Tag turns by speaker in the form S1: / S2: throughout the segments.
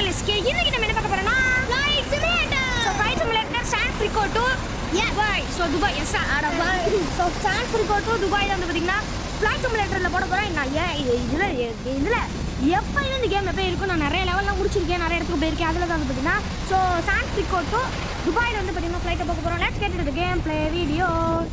S1: Channel SK இன்னைக்கு நம்ம என்ன பார்க்க போறோம்னா
S2: Flight simulator.
S1: So flight simulator San Francisco to
S2: Yes.
S1: துபாய் ஸோ துபாய் எஸ் ஆட so San Francisco to Dubai வந்து பார்த்தீங்கன்னா ஃப்ளைட் சிமுலேட்டரில் போட போகிறேன் நான் ஏன் இது இதில் இதில் எப்போ இந்த கேம் எப்போ இருக்கும் நான் நிறைய லெவல்லாம் முடிச்சிருக்கேன் நிறைய இடத்துக்கு போயிருக்கேன் அதில் தான் வந்து பார்த்தீங்கன்னா ஸோ சான் ஃப்ரிகோ டு துபாயில் வந்து பார்த்தீங்கன்னா ஃப்ளைட்டை பார்க்க போகிறோம் let's get game play video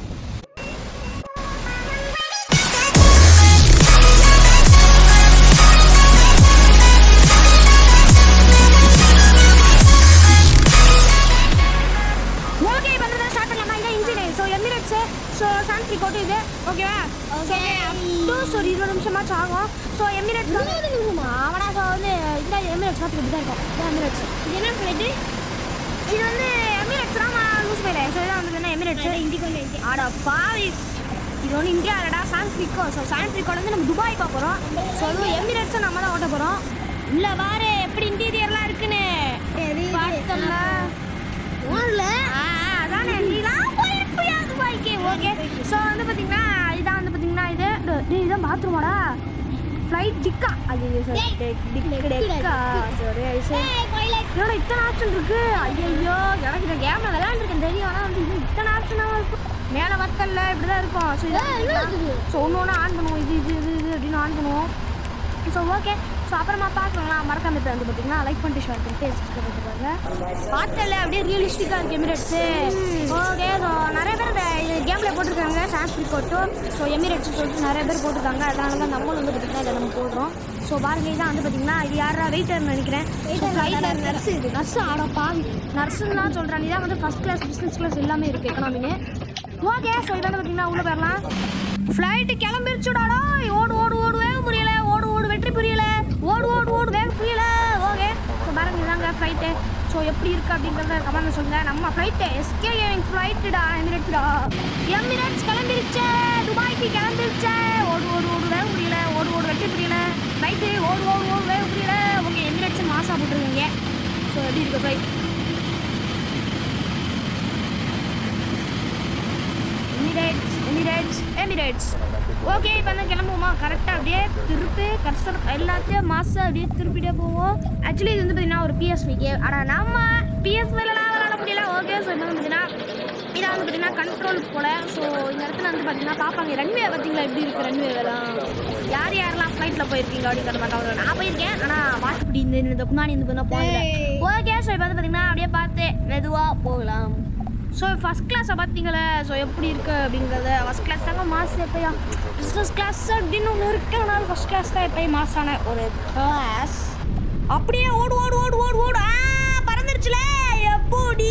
S1: okay இப்போ வந்து ஸ்டார்ட் பண்ணலாமா இதான் இன்ஜின் ஸோ எமிரேட்ஸு ஸோ சான்ஸ்ரி கோட்டு இது ஓகேவா ஸோ டூ ஸோ இருபது நிமிஷமாச்சும் ஆகும் ஸோ எமிரேட்ஸ்
S2: இருபது நிமிஷமா?
S1: ஆமாடா ஸோ வந்து இதுதான் எமிரேட்ஸ் பார்த்துக்கு இப்படி தான் இருக்கும் இதான் எமிரேட்ஸ்
S2: இது என்ன flight?
S1: இது வந்து எமிரேட்ஸ் தான் லூஸ் மேலே ஸோ இதான் வந்து என்ன எமிரேட்ஸ்
S2: அது Indigo ல இருக்கு.
S1: ஆடா பாவி இது வந்து இந்தியா இல்லடா சான்ஸ்ரிக்கோ ஸோ சான்ஸ்ரிக்கோல வந்து நம்ம துபாய் பார்க்க போகிறோம் ஸோ அதுவும் எமிரேட்ஸும் நம்ம தான் ஓட்ட போகிறோம் இல்லை பாரு எப்படி இன்டீரியர்லாம் இருக்குன்னு
S2: தெரியுது.
S1: பார்த்தோம்ல
S2: ஓடல.
S1: ஆ, அதானே நீலாம் போயிருப்பியா துபாய்க்கு ஓகே ஸோ வந்து பார்த்தீங்கன்னா இதான் வந்து பார்த்தீங்கன்னா இது டு- டேய் இதான் பாத்ரூமாடா ஃப்ளைட் டிக்கா அது
S2: டேய்,
S1: டிக் டெக்கா சரி சரி
S2: ஏய், toilet.
S1: இதோட இத்தனை ஆப்ஷன் இருக்கு ஐயோ எனக்கு இந்த கேம்ல விளையாண்டுருக்கேன் தெரியும் ஆனால் வந்து இது இத்தனை ஆப்ஷனாக இருக்கும் மேலே வத்தல்ல இப்படி தான் இருக்கும் ஸோ
S2: ஏய், என்ன இருக்குது?
S1: ஸோ ஒன்று ஒன்று ஆன் பண்ணுவோம் இது இது இது இது அப்படின்னு ஆன் பண்ணுவோம் ஸோ ஓகே ஸோ அப்புறமா பார்க்கலாம் மறக்காம இப்போ வந்து பார்த்தீங்கன்னா லைக் பண்ணிட்டு ஷேர் பண்ணிட்டு சப்ஸ்கிரைப் பண்ணிட்டு பார்த்தல அப்படியே ரியலிஸ்டிக்காக இருக்கு எமிரேட்ஸு ஓகே ஸோ நிறைய பேர் இந்த இது கேமில் போட்டிருக்காங்க சான்ஸ்கிரிட் போட்டு ஸோ எமிரேட்ஸ் சொல்லிட்டு நிறைய பேர் போட்டிருக்காங்க அதனால தான் நம்மளும் வந்து பார்த்தீங்கன்னா இதை நம்ம போடுறோம் ஸோ பாருங்க இதான் வந்து பார்த்தீங்கன்னா இது யாரா வெயிட்டர்னு நினைக்கிறேன்
S2: Waiter இல்ல, nurse இது.
S1: நர்ஸ் ஆட பாவி நர்ஸுன்னு தான் சொல்கிறாங்க இதான் வந்து ஃபஸ்ட் கிளாஸ் பிஸ்னஸ் கிளாஸ் எல்லாமே இருக்குது எக்கனாமின்னு ஓகே ஸோ இதை வந்து பார்த்தீங்கன்னா உள்ளே போயிடலாம் ஃப்ளைட்டு கிளம்பிருச்சுடாடா ஓடு ஓடு ஓடு வேக முடியல ஓடு ஓடு வெற்றி புரியல ஓடு ஓடு ஓடு வேக புரியல ஓகே ஸோ பாருங்க இதாங்க ஃப்ளைட்டு ஸோ எப்படி இருக்கு அப்படிங்கிறத கமெண்ட் சொல்லுங்க நம்ம ஃப்ளைட்டு எஸ்கே கேமிங் ஃப்ளைட்டுடா எமிரேட்ஸ்டா எமிரேட்ஸ் கிளம்பிருச்சே துபாய்க்கு கிளம்பிருச்சே ஓடு ஓடு ஓடு வேக முடியல ஓடு ஓடு வெற்றி புரியல ஃப்ளைட்டு ஓடு ஓடு ஓடு வேக புரியல ஓகே எமிரேட்ஸ் மாசா போட்டுருக்கீங்க ஸோ எப்படி இருக்கு flight Emirates Emirates Emirates okay இப்போ வந்து கிளம்புவோமா கரெக்டாக அப்படியே திருப்பி கர்சர் எல்லாத்தையும் மாதம் அப்படியே திருப்பிட்டே போவோம் ஆக்சுவலி இது வந்து பார்த்தீங்கன்னா ஒரு பிஎஸ்வி கேம் ஆனால் நம்ம பிஎஸ்விலலாம் விளாட முடியல ஓகே ஸோ இப்போ வந்து பார்த்தீங்கன்னா இதை வந்து பார்த்தீங்கன்னா கண்ட்ரோல் போல ஸோ இந்த இடத்துல வந்து பார்த்தீங்கன்னா பார்ப்பாங்க ரன்வே பார்த்தீங்களா எப்படி இருக்குது ரன்வேலாம் யார் யாரெல்லாம் ஃப்ளைட்டில் போயிருக்கீங்க அப்படிங்கிற மாதிரி நான் போயிருக்கேன் ஆனால் வாட்டுப்படி இந்த இந்த முன்னாடி வந்து பார்த்தீங்கன்னா போகல
S2: ஏய்.
S1: ஓகே ஸோ இப்போ வந்து பார்த்தீங்கன்னா அப்படியே பார்த்து மெதுவாக போகலாம் ஸோ ஃபஸ்ட் கிளாஸை பார்த்தீங்களே ஸோ எப்படி இருக்கு அப்படிங்கிறத ஃபஸ்ட் கிளாஸ் தாங்க மாஸ் எப்பயா பிஸ்னஸ் கிளாஸ் அப்படின்னு ஒன்று இருக்கு ஆனால் ஃபஸ்ட் கிளாஸ் தான் எப்பயும் மாசான ஒரு கிளாஸ் அப்படியே ஓடு ஓடு ஓடு ஓடு ஓடு ஆ பறந்துருச்சுல எப்படி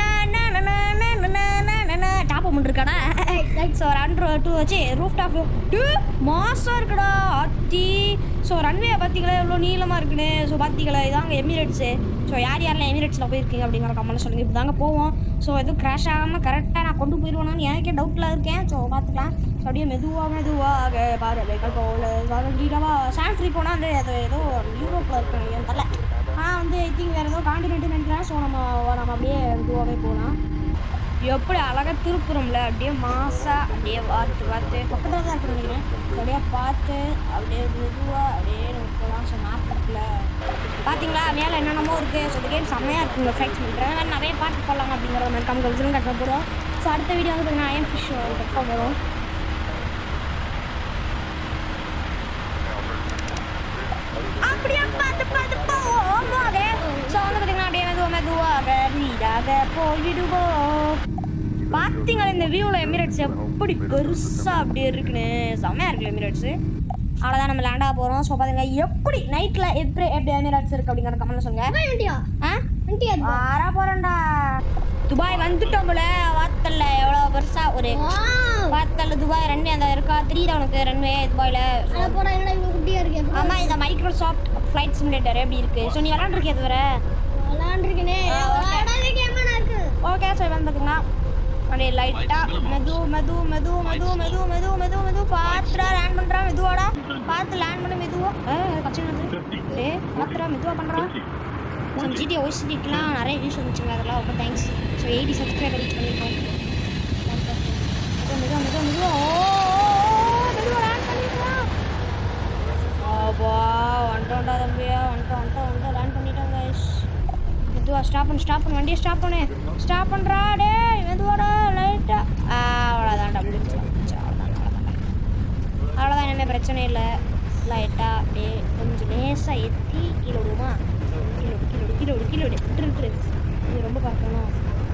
S1: டாப் பண்ணிருக்காடா ஸோ ரன் டூ வச்சு ரூஃப் டாப் டூ மாசம் இருக்குடா அத்தி ஸோ ரன்வே பார்த்தீங்களா எவ்வளோ நீளமாக இருக்குன்னு ஸோ பார்த்தீங்களா இதாங்க எமிரேட்ஸு ஸோ யார் யாரெல்லாம் எமிரேட்ஸில் போயிருக்கீங்க அப்படிங்கிற கமெண்ட் சொல்லுங்கள் இப்படி தாங்க போவோம் ஸோ எதுவும் கிராஷ் ஆகாமல் கரெக்டாக நான் கொண்டு போயிடுவேனான்னு எனக்கே டவுட்டில் இருக்கேன் ஸோ பார்த்துக்கலாம் ஸோ அப்படியே மெதுவாக மெதுவாக பாரு வெஹிக்கல் போகல சான் ஃப்ரீ போனால் வந்து அது ஏதோ யூரோப்பில் இருக்கு எனக்கு தெரில ஆனால் வந்து ஐ திங்க் வேறு ஏதோ காண்டினென்ட் நினைக்கிறேன் ஸோ நம்ம நம்ம அப்படியே மெதுவாகவே போகலாம் எப்படி அழகாக திருப்புறோம்ல அப்படியே மாசா அப்படியே பார்த்து பார்த்து பக்கத்தில் தான் இருக்கு நினைக்கிறேன் So, அப்படியே பார்த்து அப்படியே மெதுவாக அப்படியே நம்ம போகலாம் ஸோ மேப் இருக்குல்ல பார்த்தீங்களா மேலே என்னென்னமோ இருக்குது ஸோ இந்த கேம் செம்மையாக இருக்குங்க ஃபைட்ஸ் பண்ணுறேன் நிறைய பாட்டு போடலாம் அப்படிங்கிற மாதிரி கம்மி கமிஷன் கட்ட போகிறோம் ஸோ அடுத்த வீடியோ வந்து பார்த்தீங்கன்னா ஐஎம் ஃபிஷ் கட்ட போகிறோம் அப்படியே பார்த்து பார்த்து போவோமாக ஸோ வந்து பார்த்தீங்கன்னா அப்படியே மெதுவாக மெதுவாக வீடாக போயிடுவோம் பார்த்தீங்களா இந்த வியூவில் எமிரேட்ஸ் எப்படி பெருசாக அப்படியே இருக்குன்னு செம்மையாக இருக்குல்ல எமிரேட்ஸு அவ்வளோதான் நம்ம லேண்டாக போகிறோம் ஸோ பார்த்தீங்க எப்படி நைட்டில் எப்படி எப்படி எமிரேட்ஸ் இருக்குது அப்படிங்கிற கமெண்ட் சொல்லுங்கள்
S2: துபாய் வந்துட்டியா?
S1: ஆ
S2: வந்துட்டியா துபாய்?
S1: வர போகிறேன்டா துபாய் வந்துட்டோம்ல வாத்தல்ல எவ்வளோ பெருசாக ஒரு
S2: Wow.
S1: வாத்தல்ல துபாய் ரன்வே அந்த இருக்கா தெரியுதா உனக்கு ரன்வே துபாயில்
S2: அட போடா, என்னடா இவ்வளவு குட்டியா இருக்கு? எப்படி
S1: ஆமா இந்த மைக்ரோசாஃப்ட் ஃப்ளைட் சிமுலேட்டர் எப்படி இருக்கு ஸோ நீ விளாண்டுருக்கே அது வர
S2: விளையாண்டிருக்கேனே.
S1: ஆ, okay.
S2: விளையாடாத game ஆ இருக்கு.
S1: ஓகே ஸோ வந்து பார்த்தீங்கன்னா அப்படியே லைட்டாக மெது மெது மெது மெது மெது மெது மெது மெது பார்த்துடா லேண்ட் பண்ணுறா மெதுவாடா பார்த்து லேண்ட் பண்ண மெதுவா ஏ கட்சி டே பார்த்துடா மெதுவாக பண்ணுறா ஸோ ஜிடி ஓசிடிக்கெலாம் நிறைய வியூஸ் வந்துச்சுங்க அதெல்லாம் ரொம்ப thanks so eighty subscriber reach பண்ணியிருக்கோம் மெதுவா மெதுவா மெதுவா ஓ மெதுவா லேண்ட் பண்ணிடலாம் ஆபா வந்துட்டோம்டா தம்பியா வந்துட்டோம் வந்துட்டோம் வந்துட்டோம் லேண்ட் பண்ணிட்டோம் guys மெதுவா ஸ்டாப் பண்ணு ஸ்டாப் பண்ணு வண்டியை ஸ்டாப் பண்ணு ஸ்டாப் பண்ணுறா டேய் மெதுவாடா லைட்டாக அவ்வளோதான்டா முடிஞ்சு முடிஞ்சு அவ்வளோதான் அவ்வளோதான் அவ்வளோதான் இனிமேல் பிரச்சனை இல்லை லைட்டாக அப்படியே கொஞ்சம் லேசாக ஏற்றி கீழே விடுமா கீழே விடு கீழே விடு கீழே விடு கீழே விடு விட்டுரு விட்டுரு இது ரொம்ப பார்க்கணும்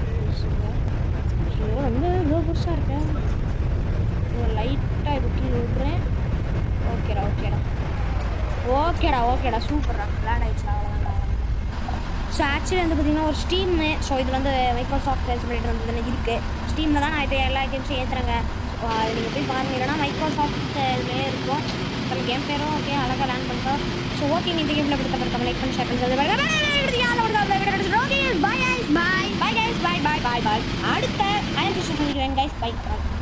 S1: ஐயோ ரொம்ப இவ்வளோ புதுசாக இருக்கேன் லைட்டாக இப்போ கீழே விட்றேன் ஓகேடா ஓகேடா ஓகேடா ஓகேடா சூப்பர்டா லேண்ட் ஆயிடுச்சு அவ்வளோதான் ஸோ ஆக்சுவலி வந்து பார்த்தீங்கன்னா ஒரு ஸ்டீம்மு ஸோ இது வந்து மைக்ரோசாஃப்ட் சொல்லிட்டு வந்து இதில் இருக்குது ஸ்டீமில் தான் நான் இப்போ எல்லா கேம்ஸும் ஏற்றுறேங்க ஸோ அது நீங்கள் போய் பாருங்க இல்லைனா மைக்ரோசாஃப்ட் இதுலேயே இருக்கும் அப்புறம் கேம் பேரும் ஓகே அழகாக லேண்ட் பண்ணிட்டோம் ஸோ ஓகே இந்த கேமில் பிடித்த பிடித்த லைக் பண்ணி ஷேர் பண்ணி பாய் பாய் பாய் பாய் பாய் பாய் பாய் பாய் அடுத்த அயன் சந்திக்கிறேன் கைஸ் பை